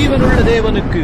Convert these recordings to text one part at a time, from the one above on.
ஜீவனுள்ள தேவனுக்கு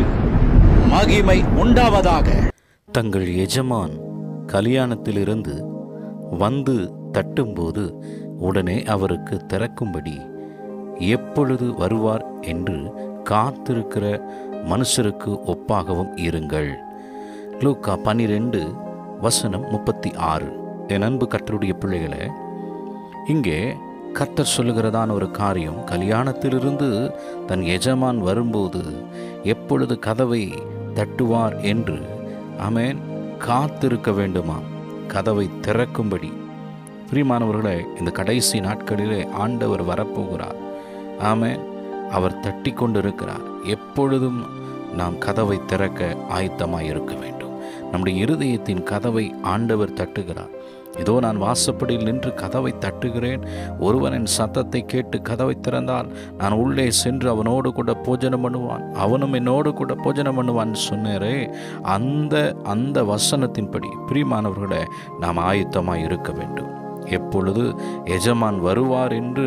மகிமை உண்டாவதாக தங்கள் எஜமான் கல்யாணத்திலிருந்து வந்து தட்டும்போது உடனே அவருக்கு திறக்கும்படி எப்பொழுது வருவார் என்று காத்திருக்கிற மனுஷருக்கு ஒப்பாகவும் இருங்கள் லூக்கா பன்னிரெண்டு வசனம் முப்பத்தி ஆறு என் அன்பு கர்த்தருடைய பிள்ளைகளே இங்கே கர்த்தர் சொல்லுகிறதான ஒரு காரியம் கல்யாணத்திலிருந்து தன் எஜமான் வரும்போது எப்பொழுது கதவை தட்டுவார் என்று ஆமென் காத்திருக்க வேண்டுமா கதவை திறக்கும்படி பிரியமானவர்களே இந்த கடைசி நாட்களிலே ஆண்டவர் வரப்போகிறார் ஆமென் அவர் தட்டி கொண்டிருக்கிறார் எப்பொழுதும் நாம் கதவை திறக்க ஆயத்தமாய் இருக்க வேண்டும் நம்முடைய இருதயத்தின் கதவை ஆண்டவர் தட்டுகிறார் இதோ நான் வாசப்படியில் நின்று கதவை தட்டுகிறேன் ஒருவன் என் சத்தத்தை கேட்டு கதவை திறந்தால் நான் உள்ளே சென்று அவனோடு கூட போஜனம் பண்ணுவான் அவனும் என்னோடு கூட போஜனம் பண்ணுவான் சொன்னாரே அந்த அந்த வசனத்தின்படி பிரியமானவர்களே நாம் ஆயத்தமாய் இருக்க வேண்டும் எப்பொழுது எஜமான் வருவார் என்று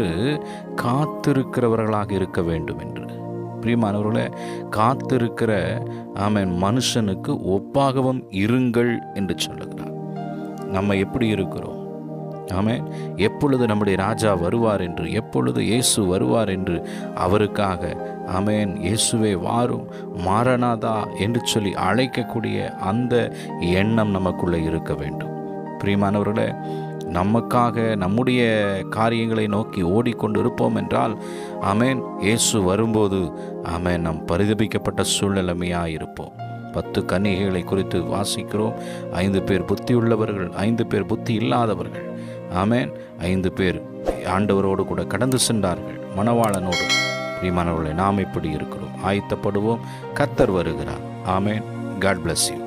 காத்திருக்கிறவர்களாக இருக்க வேண்டும் என்று பிரியமானவர்களே காத்திருக்கிற ஆமென் மனுஷனுக்கு ஒப்பாகவும் இருங்கள் என்று சொல்லுகிறார் நம்ம எப்படி இருக்கிறோம் ஆமென் எப்பொழுது நம்முடைய ராஜா வருவார் என்று எப்பொழுது இயேசு வருவார் என்று அவருக்காக ஆமென் இயேசுவே வாரும் மாரநாதா என்று சொல்லி அழைக்கக்கூடிய அந்த எண்ணம் நமக்குள்ளே இருக்க வேண்டும் பிரியமானவர்களே நமக்காக நம்முடைய காரியங்களை நோக்கி ஓடிக்கொண்டு இருப்போம் என்றால் ஆமென் இயேசு வரும்போது ஆமென் நம் பரிதபிக்கப்பட்ட சூழ்நிலைமையாக இருப்போம் பத்து கன்னிகைகளை குறித்து வாசிக்கிறோம் ஐந்து பேர் புத்தி உள்ளவர்கள் ஐந்து பேர் புத்தி இல்லாதவர்கள் ஆமென் ஐந்து பேர் ஆண்டவரோடு கூட கடந்து சென்றார்கள் மணவாளனோடு பிரியமானவர்களை நாம் இப்படி இருக்கிறோம் ஆயத்தப்படுவோம் கத்தர் வருகிறார் ஆமென் காட் bless you